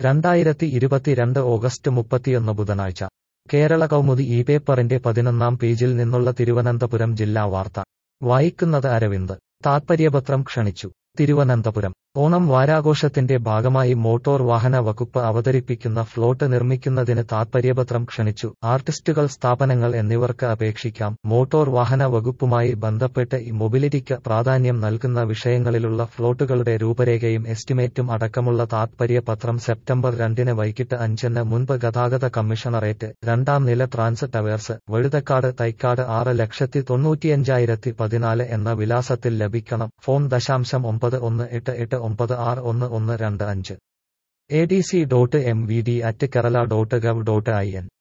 രണ്ടായിരത്തി ഇരുപത്തിരണ്ട് ഓഗസ്റ്റ് മുപ്പത്തിയൊന്ന് ബുധനാഴ്ച കേരള കൗമുദി ഈ പേപ്പറിന്റെ പതിനൊന്നാം പേജിൽ നിന്നുള്ള തിരുവനന്തപുരം ജില്ലാ വാർത്ത വായിക്കുന്നത് അരവിന്ദ് താത്പര്യപത്രം ക്ഷണിച്ചു തിരുവനന്തപുരം ഓണം വാരാഘോഷത്തിന്റെ ഭാഗമായി മോട്ടോർ വാഹന വകുപ്പ് അവതരിപ്പിക്കുന്ന ഫ്ലോട്ട് നിർമ്മിക്കുന്നതിന് താത്പര്യപത്രം ക്ഷണിച്ചു ആർട്ടിസ്റ്റുകൾ സ്ഥാപനങ്ങൾ എന്നിവർക്ക് അപേക്ഷിക്കാം മോട്ടോർ വാഹന വകുപ്പുമായി ബന്ധപ്പെട്ട് ഈ മൊബിലിറ്റിക്ക് പ്രാധാന്യം നൽകുന്ന വിഷയങ്ങളിലുള്ള ഫ്ലോട്ടുകളുടെ രൂപരേഖയും എസ്റ്റിമേറ്റും അടക്കമുള്ള താത്പര്യപത്രം സെപ്റ്റംബർ രണ്ടിന് വൈകിട്ട് അഞ്ചിന് മുൻപ് ഗതാഗത കമ്മീഷണറേറ്റ് രണ്ടാം നില ട്രാൻസ് ടവേഴ്സ് വഴുതക്കാട് തൈക്കാട് ആറ് ലക്ഷത്തി തൊണ്ണൂറ്റിയഞ്ചായിരത്തി പതിനാല് എന്ന വിലാസത്തിൽ ലഭിക്കണം ഫോൺ ദശാംശം ഒമ്പത് ഒന്ന് എട്ട് എട്ട് ഒമ്പത് ആറ് ഒന്ന് ഒന്ന് രണ്ട് അഞ്ച് A D C dot M V D at Kerala dot gov dot I N